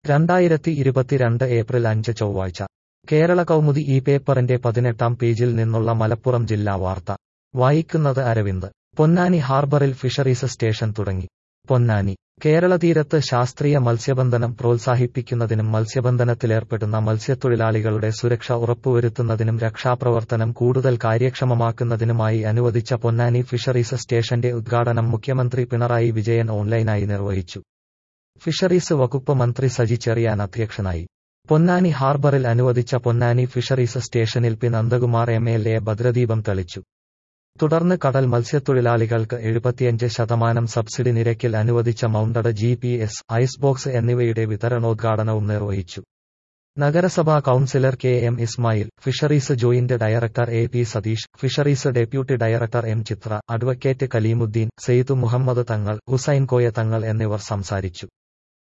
രണ്ടായിരത്തി ഇരുപത്തിരണ്ട് ഏപ്രിൽ അഞ്ച് ചൊവ്വാഴ്ച കേരള കൗമുദി ഈ പേപ്പറിന്റെ പതിനെട്ടാം പേജിൽ നിന്നുള്ള മലപ്പുറം ജില്ലാ വാർത്ത വായിക്കുന്നത് അരവിന്ദ് പൊന്നാനി ഹാർബറിൽ ഫിഷറീസ് സ്റ്റേഷൻ തുടങ്ങി പൊന്നാനി കേരള തീരത്ത് ശാസ്ത്രീയ മത്സ്യബന്ധനം പ്രോത്സാഹിപ്പിക്കുന്നതിനും മത്സ്യബന്ധനത്തിലേർപ്പെടുന്ന മത്സ്യത്തൊഴിലാളികളുടെ സുരക്ഷ ഉറപ്പുവരുത്തുന്നതിനും രക്ഷാപ്രവർത്തനം കൂടുതൽ കാര്യക്ഷമമാക്കുന്നതിനുമായി അനുവദിച്ച പൊന്നാനി ഫിഷറീസ് സ്റ്റേഷന്റെ ഉദ്ഘാടനം മുഖ്യമന്ത്രി പിണറായി വിജയൻ ഓൺലൈനായി നിർവഹിച്ചു ഫിഷറീസ് വകുപ്പ് മന്ത്രി സജി ചെറിയാൻ അധ്യക്ഷനായി പൊന്നാനി ഹാർബറിൽ അനുവദിച്ച പൊന്നാനി ഫിഷറീസ് സ്റ്റേഷനിൽ P Nandakumar M L A ഭദ്രദീപം തെളിച്ചു തുടർന്ന് കടൽ മത്സ്യത്തൊഴിലാളികൾക്ക് എഴുപത്തിയഞ്ച് ശതമാനം സബ്സിഡി നിരക്കിൽ അനുവദിച്ച mounted G P S ice box എന്നിവയുടെ വിതരണോദ്ഘാടനവും നിർവഹിച്ചു നഗരസഭാ councillor K M Ismail fisheries joint director A P Satheesh fisheries deputy director M Chithra advocate Kaleemuddin Saithu Muhammad Thangal Hussain Koya തങ്ങൾ എന്നിവർ സംസാരിച്ചു